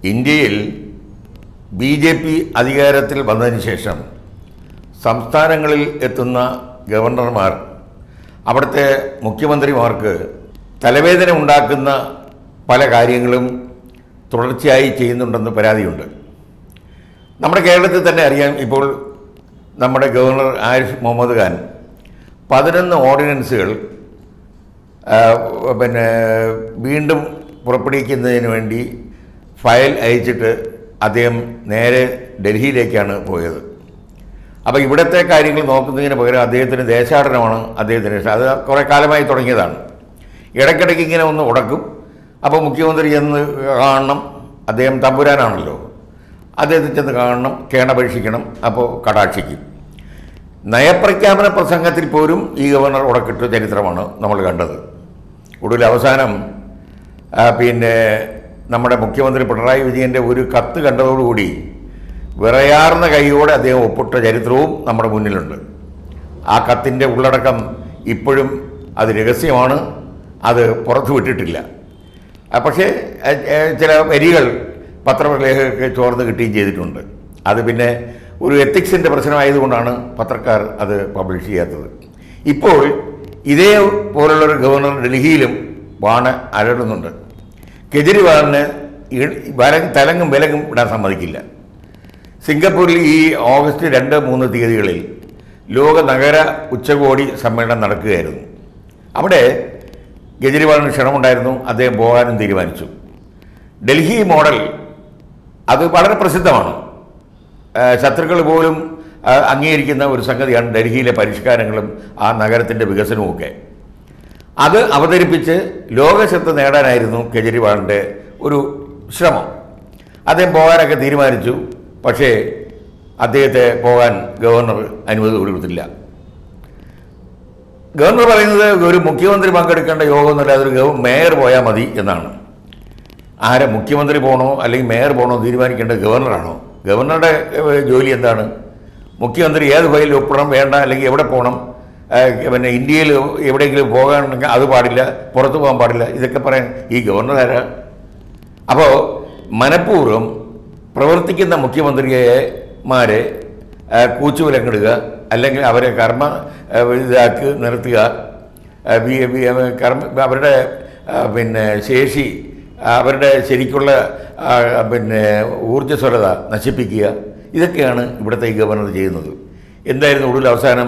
ഇന്ത്യയിൽ B J P അധികാരത്തിൽ വന്നതിന് ശേഷം സംസ്ഥാനങ്ങളിൽ എത്തുന്ന ഗവർണർമാർ അവിടുത്തെ മുഖ്യമന്ത്രിമാർക്ക് തലവേദന ഉണ്ടാക്കുന്ന പല കാര്യങ്ങളും തുടർച്ചയായി ചെയ്യുന്നുണ്ടെന്ന് പരാതിയുണ്ട് നമ്മുടെ കേരളത്തിൽ തന്നെ അറിയാം ഇപ്പോൾ നമ്മുടെ ഗവർണർ ആരിഫ് മുഹമ്മദ് ഖാൻ പതിനൊന്ന് ഓർഡിനൻസുകൾ ആ, പിന്നെ വീണ്ടും പുറപ്പെടുവിക്കുന്നതിന് വേണ്ടി ഫയൽ അയച്ചിട്ട് അദ്ദേഹം നേരെ ഡൽഹിയിലേക്കാണ് പോയത് അപ്പോൾ ഇവിടുത്തെ കാര്യങ്ങൾ നോക്കുന്നതിന് പകരം അദ്ദേഹത്തിന് ദേശാടനമാണ് അദ്ദേഹത്തിന് ഇഷ്ടം അത് കുറേ കാലമായി തുടങ്ങിയതാണ് ഇടയ്ക്കിടയ്ക്ക് ഇങ്ങനെ ഒന്ന് ഉടക്കും അപ്പോൾ മുഖ്യമന്ത്രി ചെന്ന് കാണണം അദ്ദേഹം തമ്പുരാനാണല്ലോ അദ്ദേഹത്തെ ചെന്ന് കാണണം കേണപേക്ഷിക്കണം അപ്പോൾ കടാക്ഷിക്കും നയപ്രഖ്യാപന പ്രസംഗത്തിൽ പോലും ഈ ഗവർണർ ഉടക്കിട്ട ചരിത്രമാണ് നമ്മൾ കണ്ടത് ഒടുവിൽ അവസാനം ആ, പിന്നെ നമ്മുടെ മുഖ്യമന്ത്രി പിണറായി വിജയൻ്റെ ഒരു കത്ത് കണ്ടതോടുകൂടി വിറയാർന്ന കൈയോടെ അദ്ദേഹം ഒപ്പിട്ട ചരിത്രവും നമ്മുടെ മുന്നിലുണ്ട് ആ കത്തിൻ്റെ ഉള്ളടക്കം ഇപ്പോഴും അത് രഹസ്യമാണ് അത് പുറത്തു വിട്ടിട്ടില്ല ആ, പക്ഷേ ആ, ആ, ചില വരികൾ പത്രലേഖകർക്ക് ചോർന്ന് കിട്ടുകയും ചെയ്തിട്ടുണ്ട് അത് പിന്നെ ഒരു എത്തിക്സിൻ്റെ പ്രശ്നമായതുകൊണ്ടാണ് പത്രക്കാർ അത് പബ്ലിഷ് ചെയ്യാത്തത് ഇപ്പോൾ ഇതേ പോലുള്ളൊരു ഗവർണർ ഡൽഹിയിലും വാണ് അലടുന്നുണ്ട് കെജ്രിവാളിന് ഇ- വലം തലങ്ങും വിലങ്ങും ഇടാൻ സമ്മതിക്കില്ല സിംഗപ്പൂരിൽ ഈ ഓഗസ്റ്റ് രണ്ട് മൂന്ന് തീയതികളിൽ ലോക നഗര ഉച്ചകോടി സമ്മേളനം നടക്കുകയായിരുന്നു അവിടെ കെജ്രിവാളിന് ക്ഷണമുണ്ടായിരുന്നു അദ്ദേഹം പോകാനും തീരുമാനിച്ചു ഡൽഹി മോഡൽ അത് വളരെ പ്രസിദ്ധമാണ് ആ, ശത്രുക്കൾ പോലും ആ, അംഗീകരിക്കുന്ന ഒരു സംഗതിയാണ് ഡൽഹിയിലെ പരിഷ്കാരങ്ങളും ആ നഗരത്തിൻ്റെ വികസനവുമൊക്കെ അത് അവതരിപ്പിച്ച് ലോകശ്രദ്ധ നേടാനായിരുന്നു കെജ്രിവാളിൻ്റെ ഒരു ശ്രമം അദ്ദേഹം പോകാനൊക്കെ തീരുമാനിച്ചു പക്ഷേ അദ്ദേഹത്തെ പോകാൻ ഗവർണർ അനുമതി കൊടുത്തില്ല ഗവർണർ പറയുന്നത് ഒരു മുഖ്യമന്ത്രി പങ്കെടുക്കേണ്ട യോഗമൊന്നുമില്ല അതൊരു ഗവ- മേയർ പോയാൽ മതി എന്നാണ് ആരെ മുഖ്യമന്ത്രി പോകണോ അല്ലെങ്കിൽ മേയർ പോകണോ തീരുമാനിക്കേണ്ടത് ഗവർണറാണോ ഗവർണറുടെ ഏഹ്, ജോലി എന്താണ് മുഖ്യമന്ത്രി ഏത് ഫയലിൽ ഒപ്പിടണം വേണ്ട അല്ലെങ്കിൽ എവിടെ പോകണം ഏഹ്, പിന്നെ ഇന്ത്യയിൽ എവിടെയെങ്കിലും പോകാനുണ്ടെങ്കിൽ അത് പാടില്ല പുറത്ത് പോകാൻ പാടില്ല ഇതൊക്കെ പറയാൻ ഈ ഗവർണർ ആരാ അപ്പോൾ മനഃപൂർവ്വം പ്രവർത്തിക്കുന്ന മുഖ്യമന്ത്രിമാരെ കൂച്ചുവിലങ്ങിടുക അല്ലെങ്കിൽ അവരെ കർമ്മ ആ, ഇതാക്കി നിർത്തുക ആ, വി- വി- കർമ്മ അവരുടെ ആ, പിന്നെ ശേഷി അവരുടെ ശരിക്കുള്ള ആ, പിന്നെ ഊർജ്ജസ്വലത നശിപ്പിക്കുക ഇതൊക്കെയാണ് ഇവിടുത്തെ ഈ ഗവർണർ ചെയ്യുന്നത് എന്തായിരുന്നു ഒടുവിൽ അവസാനം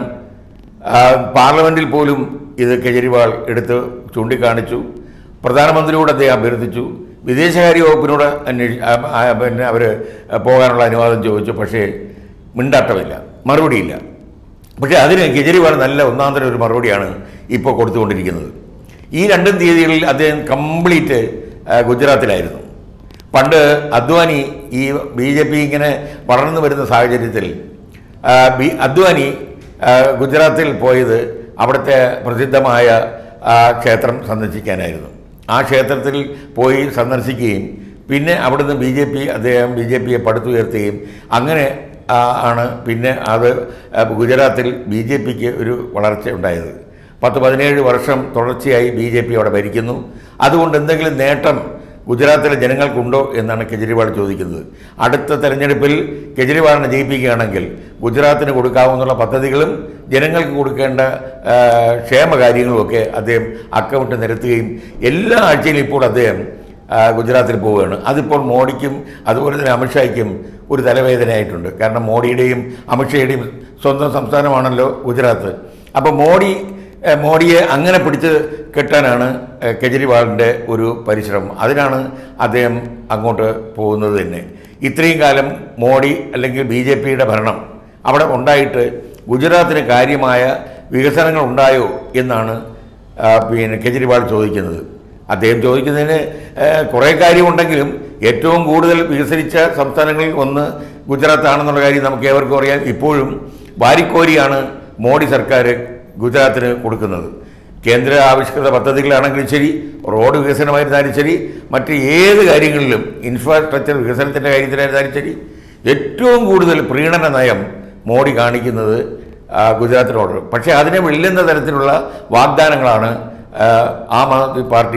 ആ, പാർലമെൻറ്റിൽ പോലും ഇത് കെജ്രിവാൾ എടുത്ത് ചൂണ്ടിക്കാണിച്ചു പ്രധാനമന്ത്രിയോട് അദ്ദേഹം അഭ്യർത്ഥിച്ചു വിദേശകാര്യ വകുപ്പിനോട് അന്വേഷി ആ, ആ, പിന്നെ അവർ പോകാനുള്ള അനുവാദം ചോദിച്ചു പക്ഷേ മിണ്ടാട്ടമില്ല മറുപടിയില്ല പക്ഷേ അതിന് കെജ്രിവാൾ നല്ല ഒന്നാന്തരം ഒരു മറുപടിയാണ് ഇപ്പോൾ കൊടുത്തുകൊണ്ടിരിക്കുന്നത് ഈ രണ്ടും തീയതികളിൽ അദ്ദേഹം കംപ്ലീറ്റ് ആ, ഗുജറാത്തിലായിരുന്നു പണ്ട് അദ്വാനി ഈ ബി ജെ പി ഇങ്ങനെ വളർന്നു വരുന്ന സാഹചര്യത്തിൽ ആ, ബി അദ്വാനി ആ, ഗുജറാത്തിൽ പോയത് അവിടുത്തെ പ്രസിദ്ധമായ ആ, ക്ഷേത്രം സന്ദർശിക്കാനായിരുന്നു ആ ക്ഷേത്രത്തിൽ പോയി സന്ദർശിക്കുകയും പിന്നെ അവിടുന്ന് ബി ജെ പി അദ്ദേഹം ബി ജെ പിയെ പടുത്തുയർത്തുകയും അങ്ങനെ ആ, ആണ് പിന്നെ അത് ആ, ഗുജറാത്തിൽ ബി ജെ പിക്ക് ഒരു വളർച്ച ഉണ്ടായത് പത്ത് പതിനേഴ് വർഷം തുടർച്ചയായി ബി ജെ പി അവിടെ ഭരിക്കുന്നു അതുകൊണ്ട് എന്തെങ്കിലും നേട്ടം ഗുജറാത്തിലെ ജനങ്ങൾക്കുണ്ടോ എന്നാണ് കെജ്രിവാൾ ചോദിക്കുന്നത് അടുത്ത തെരഞ്ഞെടുപ്പിൽ കെജ്രിവാളിനെ ജയിപ്പിക്കുകയാണെങ്കിൽ ഗുജറാത്തിന് കൊടുക്കാവുന്ന പദ്ധതികളും ജനങ്ങൾക്ക് കൊടുക്കേണ്ട ആ, ക്ഷേമകാര്യങ്ങളുമൊക്കെ അദ്ദേഹം അക്കൗണ്ട് നിരത്തുകയും എല്ലാ ആഴ്ചയിലും ഇപ്പോൾ അദ്ദേഹം ആ, ഗുജറാത്തിൽ പോവുകയാണ് അതിപ്പോൾ മോഡിക്കും അതുപോലെ തന്നെ അമിത്ഷായ്ക്കും ഒരു തലവേദനയായിട്ടുണ്ട് കാരണം മോഡിയുടെയും അമിത്ഷായുടെയും സ്വന്തം സംസ്ഥാനമാണല്ലോ ഗുജറാത്ത് അപ്പോൾ മോഡി ഏ, മോഡിയെ അങ്ങനെ പിടിച്ച് കെട്ടാനാണ് ഏ, കെജ്രിവാളിൻ്റെ ഒരു പരിശ്രമം അതിനാണ് അദ്ദേഹം അങ്ങോട്ട് പോകുന്നത് തന്നെ ഇത്രയും കാലം മോഡി അല്ലെങ്കിൽ ബി ജെ പിയുടെ ഭരണം അവിടെ ഉണ്ടായിട്ട് ഗുജറാത്തിന് കാര്യമായ വികസനങ്ങൾ ഉണ്ടായോ എന്നാണ് ആ, പിന്നെ കെജ്രിവാൾ ചോദിക്കുന്നത് അദ്ദേഹം ചോദിക്കുന്നതിന് ഏഹ്, കുറേ കാര്യമുണ്ടെങ്കിലും ഏറ്റവും കൂടുതൽ വികസനിച്ച സംസ്ഥാനങ്ങളിൽ ഒന്ന് ഗുജറാത്താണെന്നുള്ള കാര്യം നമുക്ക് ഏവർക്കും അറിയാം ഇപ്പോഴും വാരിക്കോരിയാണ് മോഡി സർക്കാർ ഗുജറാത്തിന് കൊടുക്കുന്നത് കേന്ദ്ര ആവിഷ്കൃത പദ്ധതികളാണെങ്കിലും ശരി റോഡ് വികസനമായിരുന്നാലും ശരി മറ്റ് ഏത് കാര്യങ്ങളിലും ഇൻഫ്രാസ്ട്രക്ചർ വികസനത്തിൻ്റെ കാര്യത്തിലായിരുന്നാലും ശരി ഏറ്റവും കൂടുതൽ പ്രീണന നയം മോഡി കാണിക്കുന്നത് ആ, ഗുജറാത്തിനോട് പക്ഷേ അതിനെ വെല്ലുന്ന തരത്തിലുള്ള വാഗ്ദാനങ്ങളാണ് ആ, ആം ആദ്മി പാർട്ടി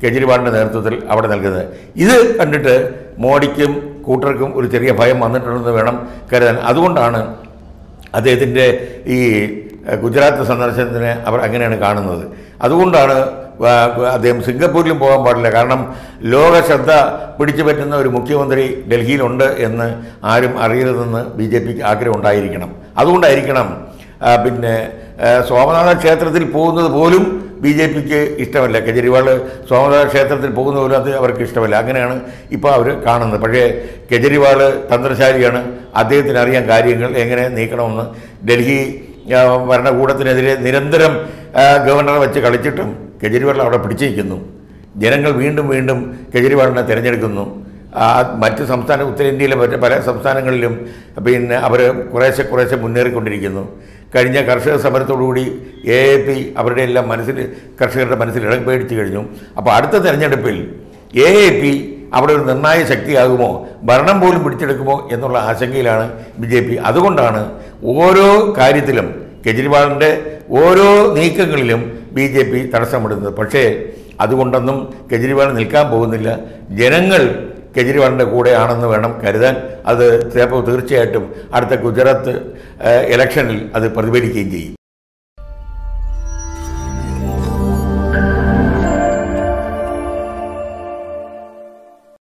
കെജ്രിവാളിൻ്റെ നേതൃത്വത്തിൽ അവിടെ നൽകുന്നത് ഇത് കണ്ടിട്ട് മോഡിക്കും കൂട്ടർക്കും ഒരു ചെറിയ ഭയം വന്നിട്ടുണ്ടെന്ന് വേണം കരുതാൻ അതുകൊണ്ടാണ് അദ്ദേഹത്തിൻ്റെ ഈ എഹ്, ഗുജറാത്ത് സന്ദർശനത്തിനെ അവർ അങ്ങനെയാണ് കാണുന്നത് അതുകൊണ്ടാണ് വ- വ- അദ്ദേഹം സിംഗപ്പൂരിലും പോകാൻ പാടില്ല കാരണം ലോക ശ്രദ്ധ പിടിച്ചു പറ്റുന്ന ഒരു മുഖ്യമന്ത്രി ഡൽഹിയിലുണ്ട് എന്ന് ആരും അറിയരുതെന്ന് ബി ജെ പിക്ക് ആഗ്രഹം ഉണ്ടായിരിക്കണം അതുകൊണ്ടായിരിക്കണം ആ, പിന്നെ ആ, സോമനാഥ ക്ഷേത്രത്തിൽ പോകുന്നത് പോലും ബി ജെ പിക്ക് ഇഷ്ടമല്ല കെജ്രിവാൾ സോമനാഥ ക്ഷേത്രത്തിൽ പോകുന്നത് പോലും അത് അവർക്ക് ഇഷ്ടമല്ല അങ്ങനെയാണ് ഇപ്പോൾ അവർ കാണുന്നത് പക്ഷേ കെജ്രിവാൾ തന്ത്രശാലിയാണ് അദ്ദേഹത്തിന് അറിയാൻ കാര്യങ്ങൾ എങ്ങനെ നീക്കണമെന്ന് ഡൽഹി ആ, ഭരണകൂടത്തിനെതിരെ നിരന്തരം ആ, ഗവർണറെ വെച്ച് കളിച്ചിട്ടും കെജ്രിവാൾ അവിടെ പിടിച്ചു നിൽക്കുന്നു ജനങ്ങൾ വീണ്ടും വീണ്ടും കെജ്രിവാളിനെ തിരഞ്ഞെടുക്കുന്നു ആ, മറ്റ് സംസ്ഥാന ഉത്തരേന്ത്യയിലെ മറ്റ് പല സംസ്ഥാനങ്ങളിലും പിന്നെ അവർ കുറേശ്ശെ കുറേശ്ശെ മുന്നേറിക്കൊണ്ടിരിക്കുന്നു കഴിഞ്ഞ കർഷക സമരത്തോടുകൂടി എ എ പി അവരുടെ എല്ലാം മനസ്സിൽ കർഷകരുടെ മനസ്സിൽ ഇടം പേടിച്ചു കഴിഞ്ഞു അപ്പോൾ അടുത്ത തെരഞ്ഞെടുപ്പിൽ എ എ പി അവിടെ ഒരു നിർണായക ശക്തിയാകുമോ ഭരണം പോലും പിടിച്ചെടുക്കുമോ എന്നുള്ള ആശങ്കയിലാണ് ബി ജെ പി അതുകൊണ്ടാണ് ഓരോ കാര്യത്തിലും കെജ്രിവാളിൻ്റെ ഓരോ നീക്കങ്ങളിലും ബി ജെ പി തടസ്സമിടുന്നത് പക്ഷേ അതുകൊണ്ടൊന്നും കെജ്രിവാൾ നിൽക്കാൻ പോകുന്നില്ല ജനങ്ങൾ കെജ്രിവാളിൻ്റെ കൂടെയാണെന്ന് വേണം കരുതാൻ അത് ചിലപ്പോൾ തീർച്ചയായിട്ടും അടുത്ത ഗുജറാത്ത് ഏഹ്, ഇലക്ഷനിൽ അത് പ്രതിഫലിക്കുകയും ചെയ്യും